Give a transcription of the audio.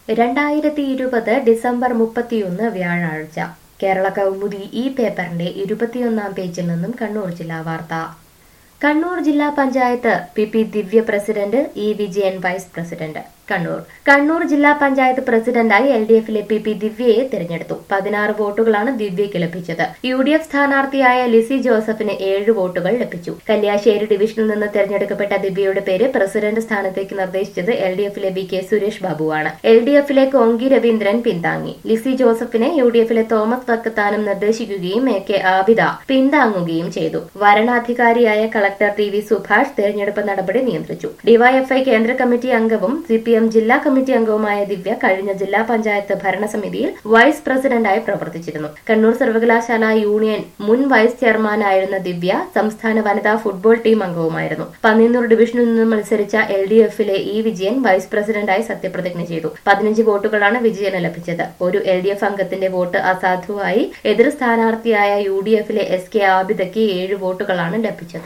രണ്ടായിരത്തി ഇരുപത് ഡിസംബർ മുപ്പത്തിയൊന്ന് വ്യാഴാഴ്ച കേരള കൗമുദി ഈ പേപ്പറിന്റെ ഇരുപത്തിയൊന്നാം പേജിൽ നിന്നും കണ്ണൂർ ജില്ലാ വാർത്ത കണ്ണൂർ ജില്ലാ panchayat P P Divya president E Vijayan vice president Kannur Kannur ജില്ലാ പഞ്ചായത്ത് പ്രസിഡന്റായി എൽ ഡി എഫിലെ പി പി ദിവ്യയെ തിരഞ്ഞെടുത്തു പതിനാറ് വോട്ടുകളാണ് ദിവ്യയ്ക്ക് ലഭിച്ചത് യു ഡി എഫ് സ്ഥാനാർത്ഥിയായ ലിസി ജോസഫിന് ഏഴ് വോട്ടുകൾ ലഭിച്ചു കല്യാശ്ശേരി ഡിവിഷനിൽ നിന്ന് തെരഞ്ഞെടുക്കപ്പെട്ട ദിവ്യയുടെ പേര് പ്രസിഡന്റ് സ്ഥാനത്തേക്ക് നിർദ്ദേശിച്ചത് എൽ ഡി എഫിലെ വി കെ സുരേഷ് ബാബുവാണ് എൽ ഡി എഫിലെ കോങ്കി രവീന്ദ്രൻ പിന്താങ്ങി ലിസി ജോസഫിനെ യു ഡി എഫിലെ തോമസ് വക്കത്താനം നിർദ്ദേശിക്കുകയും എ കെ ആബിദ പിന്താങ്ങുകയും ചെയ്തു വരണാധികാരിയായ കളക്ടർ ടി വി സുഭാഷ് തെരഞ്ഞെടുപ്പ് നടപടി നിയന്ത്രിച്ചു ഡിവൈഎഫ്ഐ കേന്ദ്ര കമ്മിറ്റി അംഗവും സി പി എം ജില്ലാ കമ്മിറ്റി അംഗവുമായ ദിവ്യ കഴിഞ്ഞ ജില്ലാ പഞ്ചായത്ത് ഭരണസമിതിയിൽ വൈസ് പ്രസിഡന്റായി പ്രവർത്തിച്ചിരുന്നു കണ്ണൂർ സർവകലാശാല യൂണിയൻ മുൻ വൈസ് ചെയർമാനായിരുന്ന ദിവ്യ സംസ്ഥാന വനിതാ ഫുട്ബോൾ ടീം അംഗവുമായിരുന്നു പന്നിന്നൂർ ഡിവിഷനിൽ നിന്ന് മത്സരിച്ച എൽ ഡി എഫിലെ ഇ വിജയൻ വൈസ് പ്രസിഡന്റായി സത്യപ്രതിജ്ഞ ചെയ്തു പതിനഞ്ച് വോട്ടുകളാണ് വിജയന് ലഭിച്ചത് ഒരു എൽ ഡി എഫ് അംഗത്തിന്റെ വോട്ട് അസാധുവായി എതിർ സ്ഥാനാർത്ഥിയായ യു ഡി എഫിലെ എസ് കെ ആബിദയ്ക്ക് ഏഴ് വോട്ടുകളാണ് ലഭിച്ചത്